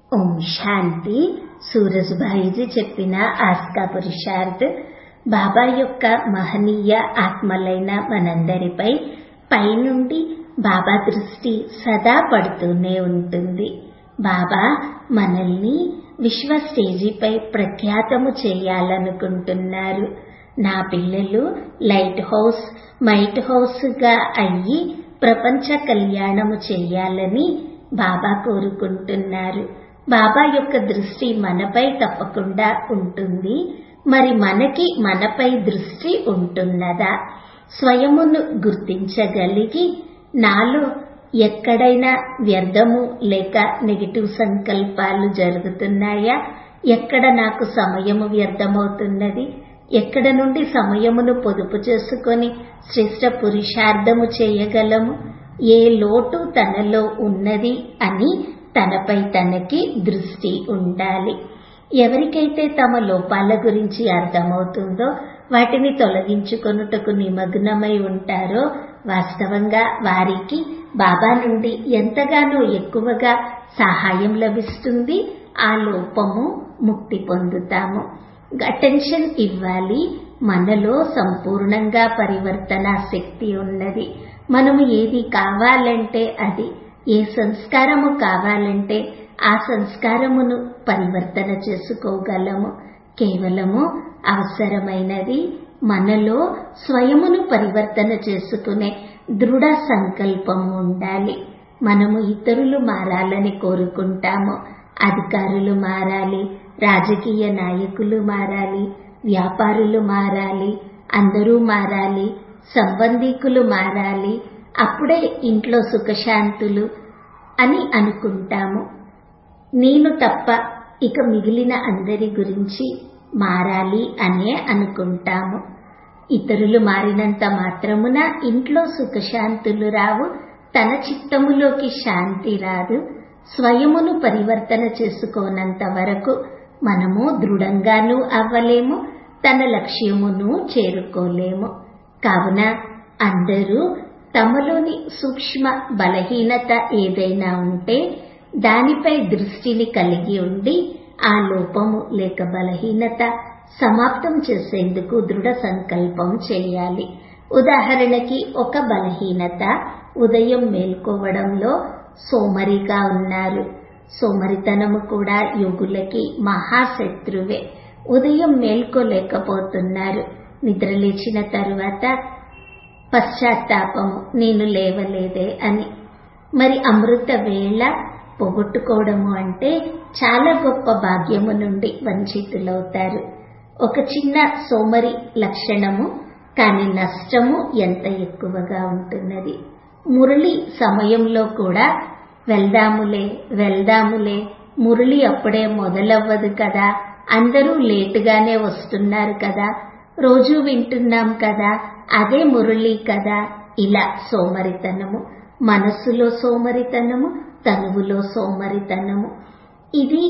ఓం శాంతి సూరజ్భాయిజీ చెప్పిన ఆస్కా పురుషార్థ్ బాబా యొక్క మహనీయ ఆత్మలైన మనందరిపై పైనుండి బాబా దృష్టి సదా పడుతూనే ఉంటుంది బాబా మనల్ని విశ్వ స్టేజీపై ప్రఖ్యాతము చేయాలనుకుంటున్నారు నా పిల్లలు లైట్ హౌస్ మైట్ హౌస్ గా అయ్యి ప్రపంచ కళ్యాణము చేయాలని బాబా కోరుకుంటున్నారు బాబా యొక్క దృష్టి మనపై తప్పకుండా ఉంటుంది మరి మనకి మనపై దృష్టి ఉంటున్నదా స్వయమును గుర్తించగలిగి నాలో ఎక్కడైనా వ్యర్థము లేక నెగిటివ్ సంకల్పాలు జరుగుతున్నాయా ఎక్కడ నాకు సమయము వ్యర్థమవుతున్నది ఎక్కడ నుండి సమయమును పొదుపు చేసుకొని శ్రేష్ట పురుషార్థము చేయగలము ఏ లోటు తనలో ఉన్నది అని తనపై తనకి దృష్టి ఉండాలి ఎవరికైతే తమ లోపాల గురించి అర్థమవుతుందో వాటిని తొలగించుకొనుటకు నిమగ్నమై ఉంటారో వాస్తవంగా వారికి బాబా నుండి ఎంతగానో ఎక్కువగా సహాయం లభిస్తుంది ఆ లోపము ముక్తి పొందుతాము అటెన్షన్ ఇవ్వాలి మనలో సంపూర్ణంగా పరివర్తన శక్తి ఉన్నది మనము ఏది కావాలంటే అది ఏ సంస్కారము కావాలంటే ఆ సంస్కారమును పరివర్తన చేసుకోగలము కేవలము అవసరమైనది మనలో స్వయమును పరివర్తన చేసుకునే దృఢ సంకల్పం ఉండాలి మనము ఇతరులు మారాలని కోరుకుంటాము అధికారులు మారాలి రాజకీయ నాయకులు మారాలి వ్యాపారులు మారాలి అందరూ మారాలి సంబంధికులు మారాలి అప్పుడే ఇంట్లో సుఖశాంతులు అని అనుకుంటాము నేను తప్ప ఇక మిగిలిన అందరి గురించి మారాలి అనే అనుకుంటాము ఇతరులు మారినంత మాత్రమున ఇంట్లో సుఖశాంతులు రావు తన చిత్తములోకి శాంతి రాదు స్వయమును పరివర్తన చేసుకోనంత వరకు మనము దృఢంగానూ అవ్వలేము తన లక్ష్యమును చేరుకోలేము కావున అందరూ తమలోని సూక్ష్మ బలహీనత ఏదైనా ఉంటే దానిపై దృష్టిని కలిగి ఉండి ఆ లోపము లేక బలహీనత సమాప్తం చేసేందుకు దృఢ సంకల్పం చేయాలి ఉదాహరణకి ఒక బలహీనత ఉదయం మేల్కోవడంలో సోమరిగా ఉన్నారు సోమరితనము కూడా యోగులకి మహాశత్రువే ఉదయం మేల్కోలేకపోతున్నారు నిద్రలేచిన తరువాత పశ్చాత్తాపము నేను లేవలేదే అని మరి అమృత వేళ పోగొట్టుకోవడము అంటే చాలా గొప్ప భాగ్యము నుండి వంచితులవుతారు ఒక చిన్న సోమరి లక్షణము కానీ నష్టము ఎంత ఎక్కువగా ఉంటున్నది మురళి సమయంలో కూడా వెళ్దాములే వెళ్దాములే మురళి అప్పుడే మొదలవ్వదు కదా అందరూ లేటుగానే వస్తున్నారు కదా రోజు వింటున్నాం కదా అదే మురళి కదా ఇలా సోమరితనము మనస్సులో సోమరితనము తనువులో సోమరితనము ఇది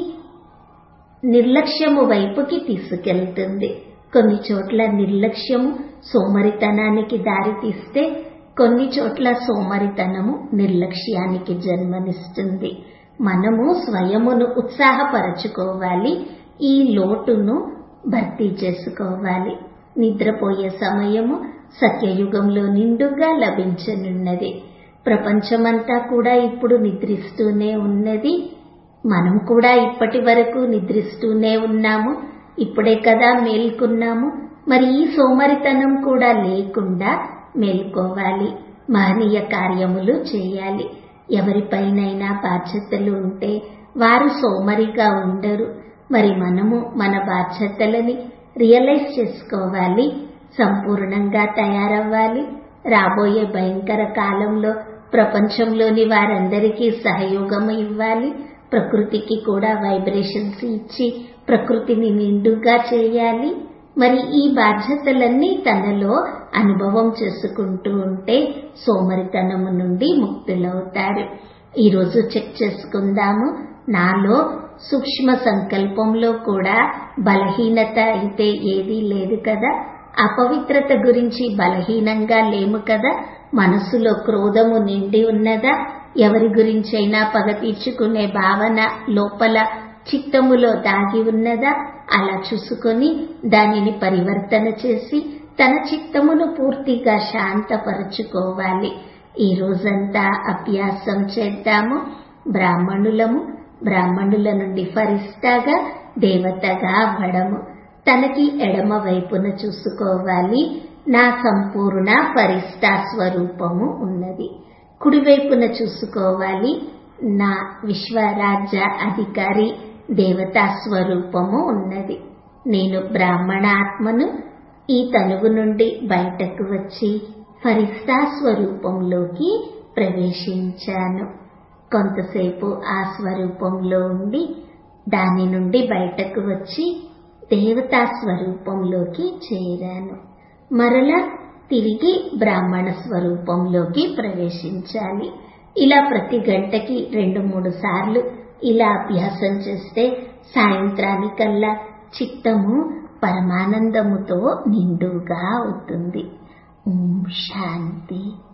నిర్లక్ష్యము వైపుకి తీసుకెళ్తుంది కొన్ని చోట్ల నిర్లక్ష్యము సోమరితనానికి దారితీస్తే కొన్ని చోట్ల సోమరితనము నిర్లక్ష్యానికి జన్మనిస్తుంది మనము స్వయమును ఉత్సాహపరచుకోవాలి ఈ లోటును భర్తీ చేసుకోవాలి నిద్రపోయే సమయము సత్యయుగంలో నిండుగా లభించనున్నది ప్రపంచమంతా కూడా ఇప్పుడు నిద్రిస్తూనే ఉన్నది మనం కూడా ఇప్పటి వరకు నిద్రిస్తూనే ఉన్నాము ఇప్పుడే కదా మేల్కున్నాము మరి ఈ సోమరితనం కూడా లేకుండా మేల్కోవాలి మహనీయ కార్యములు చేయాలి ఎవరిపైనైనా బాధ్యతలు ఉంటే వారు సోమరిగా ఉండరు మరి మనము మన బాధ్యతలని రియలైజ్ చేసుకోవాలి సంపూర్ణంగా తయారవ్వాలి రాబోయే భయంకర కాలంలో ప్రపంచంలోని వారందరికీ సహయోగం ఇవ్వాలి ప్రకృతికి కూడా వైబ్రేషన్స్ ఇచ్చి ప్రకృతిని నిండుగా చేయాలి మరి ఈ బాధ్యతలన్నీ తనలో అనుభవం చేసుకుంటూ ఉంటే సోమరితనము నుండి ముక్తులవుతారు ఈరోజు చెక్ చేసుకుందాము నాలో సూక్ష్మ సంకల్పంలో కూడా బలహీనత అయితే ఏదీ లేదు కదా అపవిత్రత గురించి బలహీనంగా లేము కదా మనసులో క్రోధము నిండి ఉన్నదా ఎవరి గురించైనా పగ తీర్చుకునే భావన లోపల చిత్తములో దాగి ఉన్నదా అలా చూసుకొని దానిని పరివర్తన చేసి తన చిత్తమును పూర్తిగా శాంతపరచుకోవాలి ఈ రోజంతా అభ్యాసం చేద్దాము బ్రాహ్మణులము బ్రాహ్మణుల నుండి ఫరిస్తాగా దేవతగా అవ్వడము తనకి ఎడమ వైపున చూసుకోవాలి నా సంపూర్ణ ఫరిస్తా స్వరూపము ఉన్నది కుడివైపున చూసుకోవాలి నా విశ్వరాజ్య అధికారి దేవతా స్వరూపము ఉన్నది నేను బ్రాహ్మణ ఆత్మను ఈ తనువు నుండి బయటకు వచ్చి ఫరిస్తా స్వరూపంలోకి ప్రవేశించాను కొంతసేపు ఆ స్వరూపంలో ఉండి దాని నుండి బయటకు వచ్చి దేవతా స్వరూపంలోకి చేరాను మరలా తిరిగి బ్రాహ్మణ స్వరూపంలోకి ప్రవేశించాలి ఇలా ప్రతి గంటకి రెండు మూడు సార్లు ఇలా అభ్యాసం చేస్తే సాయంత్రానికల్లా చిత్తము పరమానందముతో నిండుగా అవుతుంది ఓం శాంతి